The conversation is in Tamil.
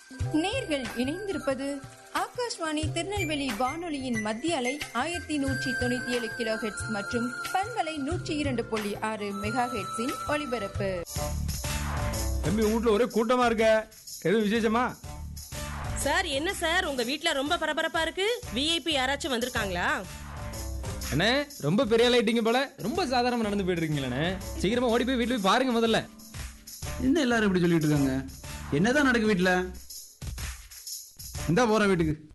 நேர்கள் இணைந்திருப்பது ஆகாஷ்வாணி திருநெல்வேலி வானொலியின் மத்திய அலை ஆயிரத்தி நூற்றி தொண்ணூத்தி ஏழு கிலோ ஹெட்ஸ் மற்றும் பண்பலை நூற்றி இரண்டு புள்ளி ஆறு மெகா ஹெட்ஸின் ஒலிபரப்பு தம்பி உங்க வீட்ல ஒரே கூட்டமா இருக்க எதுவும் விசேஷமா சார் என்ன சார் உங்க வீட்ல ரொம்ப பரபரப்பா இருக்கு விஐபி யாராச்சும் வந்திருக்காங்களா அண்ணே ரொம்ப பெரிய லைட்டிங்க போல ரொம்ப சாதாரணமா நடந்து போயிட்டு இருக்கீங்களே சீக்கிரமா ஓடி போய் வீட்டுல போய் பாருங்க முதல்ல என்ன எல்லாரும் இப்படி சொல்லிட்டு இருக்காங்க என்னதான் நடக்கு வீட்ல இந்தா போறேன் வீட்டுக்கு